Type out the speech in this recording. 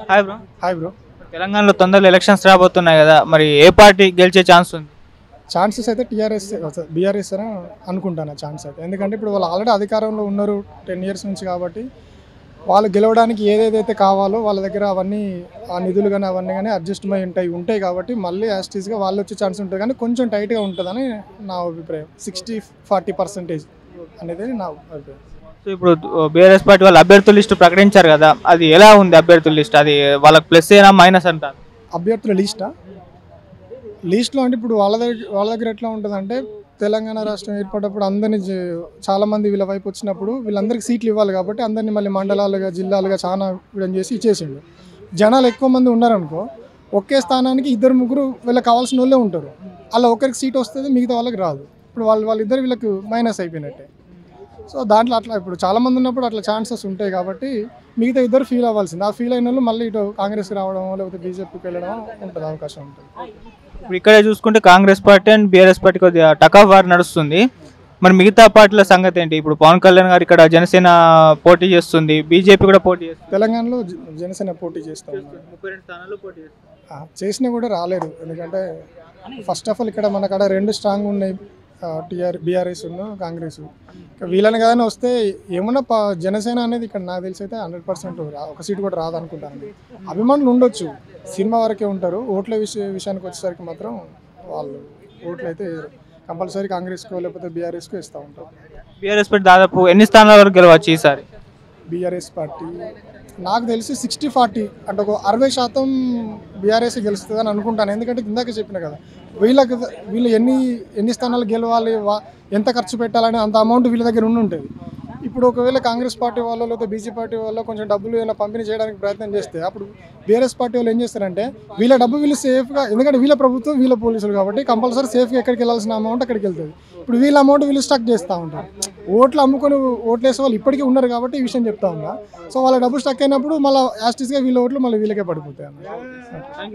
hi bro hi bro తెలంగాణలో తొందరలో elections రాబోతున్నాయి కదా మరి ఏ పార్టీ గెలిచే ఛాన్స్ ఉంది ఛాన్సెస్ అయితే టీఆర్ఎస్ బీఆర్ఎస్ అని అనుకుంటాను ఛాన్స్ అయితే ఎందుకంటే ఇప్పుడు వాళ్ళు ఆల్రెడీ అధికారంలో ఉన్నారు టెన్ ఇయర్స్ నుంచి కాబట్టి వాళ్ళు గెలవడానికి ఏదేదైతే కావాలో వాళ్ళ దగ్గర అవన్నీ ఆ నిధులు కానీ అవన్నీ కానీ అడ్జస్ట్మెంట్ ఉంటాయి ఉంటాయి కాబట్టి మళ్ళీ యాస్టీస్గా వాళ్ళు వచ్చే ఛాన్స్ ఉంటుంది కానీ కొంచెం టైట్గా ఉంటుందని నా అభిప్రాయం సిక్స్టీ ఫార్టీ పర్సెంటేజ్ అనేది నా అభిప్రాయం సో ఇప్పుడు బీఆర్ఎస్ పార్టీ వాళ్ళ అభ్యర్థుల లిస్టు ప్రకటించారు కదా అది ఎలా ఉంది అభ్యర్థుల లిస్ట్ అది వాళ్ళకి ప్లస్ అయినా మైనస్ అంటారు అభ్యర్థుల లిస్టా లిస్ట్లో అంటే ఇప్పుడు వాళ్ళ దగ్గర వాళ్ళ దగ్గర ఎట్లా ఉంటుందంటే తెలంగాణ రాష్ట్రం ఏర్పడినప్పుడు అందరినీ జ- చాలా మంది వీళ్ళ వైపు వచ్చినప్పుడు వీళ్ళందరికీ సీట్లు ఇవ్వాలి కాబట్టి అందరినీ మళ్ళీ మండలాలుగా జిల్లాలుగా చాలా విడం చేసి ఇచ్చేసిండు జనాలు ఎక్కువ మంది ఉన్నారనుకో ఒకే స్థానానికి ఇద్దరు ముగ్గురు వీళ్ళకి కావాల్సిన వాళ్ళే ఉంటారు అలా ఒకరికి సీట్ వస్తుంది మిగతా వాళ్ళకి రాదు ఇప్పుడు వాళ్ళు వాళ్ళిద్దరు వీళ్ళకి మైనస్ అయిపోయినట్టే సో దాంట్లో అట్లా ఇప్పుడు చాలా మంది ఉన్నప్పుడు అట్లా ఛాన్సెస్ ఉంటాయి కాబట్టి మిగతా ఇద్దరు ఫీల్ అవ్వాల్సింది ఆ ఫీల్ అయిన వాళ్ళు మళ్ళీ ఇటు కాంగ్రెస్కి రావడం లేకపోతే బీజేపీకి వెళ్ళడం ఉంటుంది అవకాశం ఉంటుంది ఇప్పుడు ఇక్కడే చూసుకుంటే Congress party and BRS party కొద్దిగా టక్ ఆఫ్ వార్ నడుస్తుంది మరి మిగతా పార్టీల సంగతి ఏంటి ఇప్పుడు పవన్ కళ్యాణ్ గారు ఇక్కడ జనసేన పోటీ చేస్తుంది బీజేపీ కూడా పోటీ చేస్తుంది తెలంగాణలో జ- జనసేన పోటీ చేస్తా ఉన్నారు ముప్పై రెండు స్థానాల్లో పోటీ చేస్తుంది ఆ, చేసినా కూడా రాలేరు ఎందుకంటే ఫస్ట్ ఆఫ్ ఆల్ ఇక్కడ మన కాడ రెండు స్ట్రాంగ్ ఉన్నాయి టీఆర్ బీఆర్ఎస్ కాంగ్రెస్ ఇక వీళ్ళని కదని వస్తే ఏమన్నా ప- జనసేన అనేది ఇక్కడ నాకు తెలిసి అయితే హండ్రెడ్ పర్సెంట్ ఒక సీట్ కూడా రాదనుకుంటాను అభిమానులు ఉండొచ్చు సినిమా వరకే ఉంటారు ఓట్ల విషయ విషయానికి వచ్చేసరికి మాత్రం వాళ్ళు ఓట్లు అయితే కంపల్సరీ కాంగ్రెస్కో లేకపోతే బీఆర్ఎస్కో ఇస్తూ ఉంటారు బీఆర్ఎస్ పార్టీ దాదాపు ఎన్ని స్థానాల వరకు గెలవచ్చు ఈసారి బీఆర్ఎస్ పార్టీ నాకు తెలిసి సిక్స్టీ ఫార్టీ అంటే ఒక అరవై శాతం బీఆర్ఎస్ గెలుస్తుంది అని అనుకుంటాను ఎందుకంటే ఇందాక చెప్పిన కదా వీళ్ళకి వీళ్ళు ఎన్ని ఎన్ని స్థానాలు గెలవాలి వా- ఎంత ఖర్చు పెట్టాలని అంత అమౌంట్ వీళ్ళ దగ్గర ఉండి ఉంటుంది ఇప్పుడు ఒకవేళ కాంగ్రెస్ పార్టీ వాళ్ళు లేకపోతే బీజేపీ పార్టీ వాళ్ళు కొంచెం డబ్బులు ఏమైనా పంపిణీ చేయడానికి ప్రయత్నం చేస్తే అప్పుడు బీఆర్ఎస్ పార్టీ వాళ్ళు ఏం చేస్తారంటే వీళ్ళ డబ్బు వీళ్ళు సేఫ్గా ఎందుకంటే వీళ్ళ ప్రభుత్వం వీళ్ళ పోలీసులు కాబట్టి కంపల్సరీ సేఫ్గా ఎక్కడికి వెళ్ళాల్సిన అమౌంట్ అక్కడికి వెళ్తుంది ఇప్పుడు వీళ్ళ అమౌంట్ వీళ్ళు స్టక్ చేస్తూ ఉంటారు ఓట్లు అమ్ముకొని ఓట్లు వేసే వాళ్ళు ఇప్పటికీ ఉన్నారు కాబట్టి ఈ విషయం చెప్తా ఉన్నా సో వాళ్ళ డబ్బు స్టక్ అయినప్పుడు మళ్ళీ యాస్టిస్గా వీళ్ళ ఓట్లు మళ్ళీ వీళ్ళకే పడిపోతాయి అన్నమాట